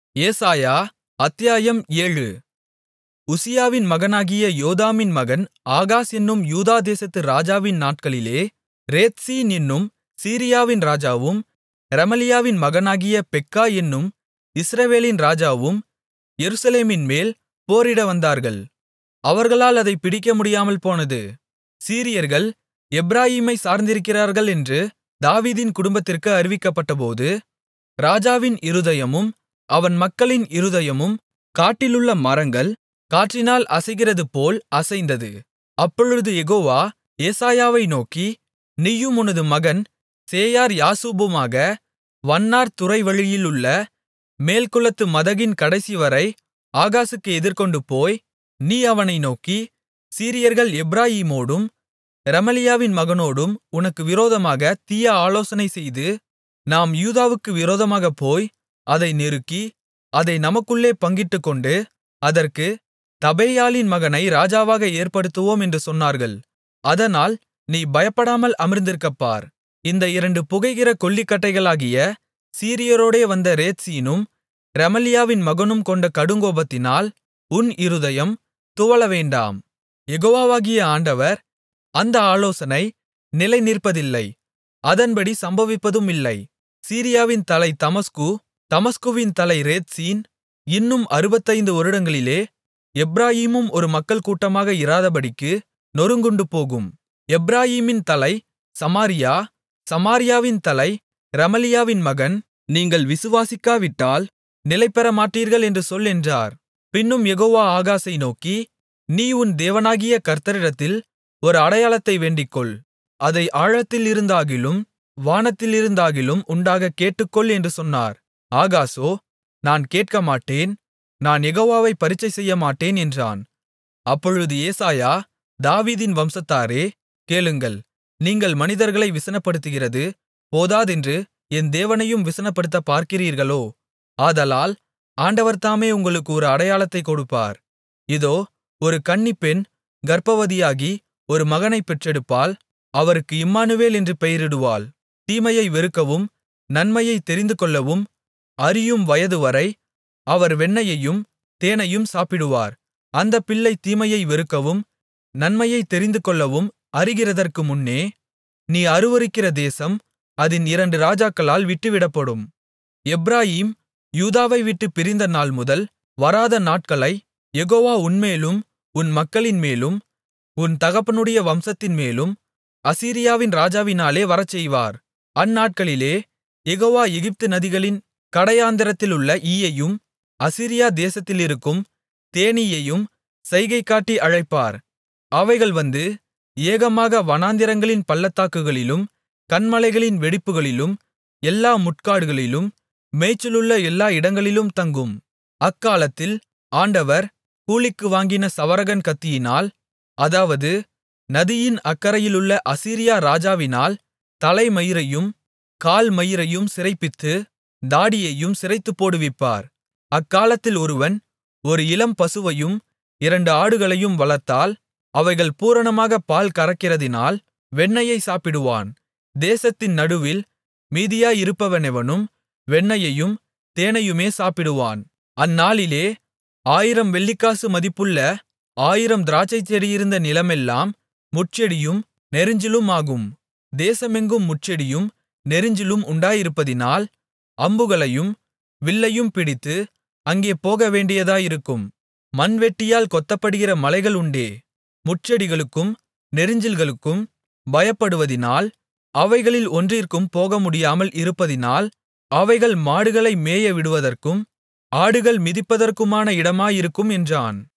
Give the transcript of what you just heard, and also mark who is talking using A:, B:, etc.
A: ஏசாயா அத்தியாயம் ஏழு உசியாவின் மகனாகிய யோதாமின் மகன் ஆகாஸ் என்னும் யூதா தேசத்து ராஜாவின் நாட்களிலே ரேத்சீன் என்னும் சீரியாவின் ராஜாவும் ரெமலியாவின் மகனாகிய பெக்கா என்னும் இஸ்ரவேலின் ராஜாவும் எருசலேமின்மேல் போரிட வந்தார்கள் அவர்களால் அதைப் பிடிக்கமுடியாமல் போனது சீரியர்கள் எப்பிராயீமைச் சார்ந்திருக்கிறார்கள் என்று தாவீதின் குடும்பத்திற்கு அறிவிக்கப்பட்டபோது ராஜாவின் இருதயமும் அவன் மக்களின் இருதயமும் காட்டிலுள்ள மரங்கள் காற்றினால் அசைகிறதுபோல் அசைந்தது அப்பொழுது யெகோவா ஏசாயாவை நோக்கி நீயும் உனது மகன் சேயார் யாசூபுமாக வண்ணார் துறைவழியிலுள்ள மேல்குளத்து மதகின் கடைசிவரை ஆகாசுக்கு எதிர்கொண்டுபோய் நீ அவனை நோக்கி சீரியர்கள் எப்பிராயீமோடும் ரெமலியாவின் மகனோடும் உனக்கு விரோதமாகத் தீய ஆலோசனை செய்து நாம் யூதாவுக்கு விரோதமாகப் போய் அதை நெருக்கி அதை நமக்குள்ளே பங்கிட்டுக்கொண்டு அதற்குத் தபேயாலின் மகனை ராஜாவாக ஏற்படுத்துவோம் என்று சொன்னார்கள் அதனால் நீ பயப்படாமல் அமர்ந்திருக்கப்பார் இந்த இரண்டு புகைகிற கொள்ளிக்கட்டைகளாகிய சீரியரோடே வந்த ரேத்சீனும் ரெமலியாவின் மகனும் கொண்ட கடுங்கோபத்தினால் உன் இருதயம் துவளவேண்டாம் யெகோவாகிய ஆண்டவர் அந்த ஆலோசனை நிலைநிற்பதில்லை அதன்படி சம்பவிப்பதுமில்லை சீரியாவின் தலை தமஸ்கு தமஸ்குவின் தலை ரேத்சீன் இன்னும் அறுபத்தைந்து வருடங்களிலே எப்பிராயீமும் ஒரு மக்கள் கூட்டமாக இராதபடிக்கு நொறுங்குண்டுபோகும் எப்பிராயீமின் தலை சமாரியா சமாரியாவின் தலை ரெமலியாவின் மகன் நீங்கள் விசுவாசிக்காவிட்டால் நிலைபெறமாட்டீர்கள் என்று சொல் என்றார் பின்னும் யெகோவா ஆகாசை நோக்கி நீ உன் தேவனாகிய கர்த்தரிடத்தில் ஒரு அடையாளத்தை வேண்டிக்கொள் அதை ஆழத்திலிருந்தாகிலும் வானத்திலிருந்தாகிலும் உண்டாகக் கேட்டுக்கொள் என்று சொன்னார் ஆகாசோ நான் கேட்கமாட்டேன் நான் யெகோவாவை பரீட்சை செய்யமாட்டேன் என்றான் அப்பொழுது ஏசாயா தாவீதின் வம்சத்தாரே கேளுங்கள் நீங்கள் மனிதர்களை விசனப்படுத்துகிறது போதாதென்று என் தேவனையும் விசனப்படுத்தப் பார்க்கிறீர்களோ ஆதலால் ஆண்டவர் தாமே உங்களுக்கு ஒரு அடையாளத்தைக் கொடுப்பார் இதோ ஒரு கன்னிப்பெண் கர்ப்பவதியாகி ஒரு மகனைப் பெற்றெடுப்பாள் அவருக்கு இம்மானுவேல் என்று பெயரிடுவாள் தீமையை வெறுக்கவும் நன்மையைத் தெரிந்துகொள்ளவும் அறியும் வயதுவரை அவர் வெண்ணெயையும் தேனையும் சாப்பிடுவார் அந்தப் பிள்ளை தீமையை வெறுக்கவும் நன்மையைத் தெரிந்துகொள்ளவும் அறிகிறதற்கு முன்னே நீ அருவருக்கிற தேசம் அதின் இரண்டு ராஜாக்களால் விட்டுவிடப்படும் எப்பிராயீம் யூதாவை விட்டுப் பிரிந்த நாள் முதல் வராத நாட்களை யெகோவா உன்மேலும் உன் மக்களின்மேலும் உன் தகப்பனுடைய வம்சத்தின்மேலும் அசீரியாவின் ராஜாவினாலே வரச்செய்வார் அந்நாட்களிலே யெகோவா எகிப்து நதிகளின் கடையாந்தரத்திலுள்ள ஈயையும் அசீரியா தேசத்திலிருக்கும் தேனீயையும் செய்கைகாட்டி அழைப்பார் அவைகள் வந்து ஏகமாக வனாந்திரங்களின் பள்ளத்தாக்குகளிலும் கன்மலைகளின் வெடிப்புகளிலும் எல்லா முட்காடுகளிலும் மேய்ச்சலுள்ள எல்லா இடங்களிலும் தங்கும் அக்காலத்தில் ஆண்டவர் கூலிக்கு வாங்கின சவரகன் கத்தியினால் அதாவது நதியின் அக்கரையிலுள்ள அசீரியா ராஜாவினால் தலைமயிரையும் கால்மயிரையும் சிரைப்பித்து தாடியையும் சிரைத்துப் போடுவிப்பார் அக்காலத்தில் ஒருவன் ஒரு இளம் பசுவையும் இரண்டு ஆடுகளையும் வளர்த்தால் அவைகள் பூரணமாக பால் கறக்கிறதினால் வெண்ணெயை சாப்பிடுவான் தேசத்தின் நடுவில் மீதியாயிருப்பவனெவனும் வெண்ணெயையும் தேனையுமே சாப்பிடுவான் அந்நாளிலே ஆயிரம் வெள்ளிக்காசு மதிப்புள்ள ஆயிரம் திராட்சைச்செடியிருந்த நிலமெல்லாம் முட்செடியும் நெரிஞ்சிலும் ஆகும் தேசமெங்கும் முட்செடியும் நெரிஞ்சிலும் உண்டாயிருப்பதினால் அம்புகளையும் வில்லையும் பிடித்து அங்கே போகவேண்டியதாயிருக்கும் மண்வெட்டியால் கொத்தப்படுகிற மலைகள் உண்டே முட்செடிகளுக்கும் நெரிஞ்சில்களுக்கும் பயப்படுவதினால் அவைகளில் ஒன்றிற்கும் போகமுடியாமல் இருப்பதினால் அவைகள் மாடுகளை மேய விடுவதற்கும் ஆடுகள் மிதிப்பதற்குமான இடமாயிருக்கும் என்றான்